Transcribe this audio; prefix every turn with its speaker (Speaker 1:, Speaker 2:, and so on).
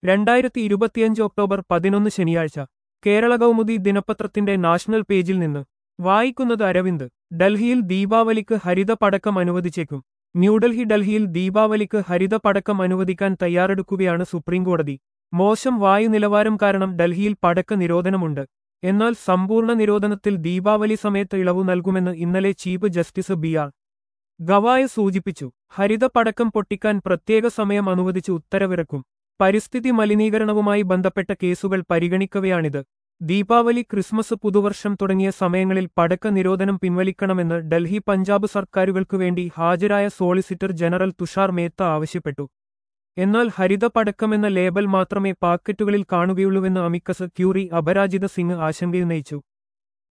Speaker 1: രണ്ടായിരത്തി ഇരുപത്തിയഞ്ച് ഒക്ടോബർ പതിനൊന്ന് ശനിയാഴ്ച കേരള കൗമുദി ദിനപത്രത്തിന്റെ നാഷണൽ പേജിൽ നിന്ന് വായിക്കുന്നത് അരവിന്ദ് ഡൽഹിയിൽ ദീപാവലിക്ക് ഹരിത പടക്കം അനുവദിച്ചേക്കും ന്യൂഡൽഹി ഡൽഹിയിൽ ദീപാവലിക്ക് ഹരിത പടക്കം അനുവദിക്കാൻ തയ്യാറെടുക്കുകയാണ് സുപ്രീംകോടതി മോശം വായു നിലവാരം കാരണം ഡൽഹിയിൽ പടക്ക നിരോധനമുണ്ട് എന്നാൽ സമ്പൂർണ്ണ നിരോധനത്തിൽ ദീപാവലി സമയത്ത് ഇളവു നൽകുമെന്ന് ഇന്നലെ chief justice B R Gavai സൂചിപ്പിച്ചു ഹരിത പടക്കം പൊട്ടിക്കാൻ പ്രത്യേക സമയം അനുവദിച്ച് ഉത്തരവിറക്കും പരിസ്ഥിതി മലിനീകരണവുമായി ബന്ധപ്പെട്ട കേസുകൾ പരിഗണിക്കവെയാണിത് ദീപാവലി ക്രിസ്മസ് പുതുവർഷം തുടങ്ങിയ സമയങ്ങളിൽ പടക്ക നിരോധനം പിൻവലിക്കണമെന്ന് ഡൽഹി പഞ്ചാബ് സർക്കാരുകൾക്കു വേണ്ടി ഹാജരായ സോളിസിറ്റർ ജനറൽ തുഷാർ മേത്ത ആവശ്യപ്പെട്ടു എന്നാൽ ഹരിത പടക്കമെന്ന ലേബൽ മാത്രമേ പാക്കറ്റുകളിൽ കാണുകയുള്ളൂവെന്ന് അമിക്കസ് ക്യൂറി അപരാജിത സിംഗ് ആശങ്കയുന്നയിച്ചു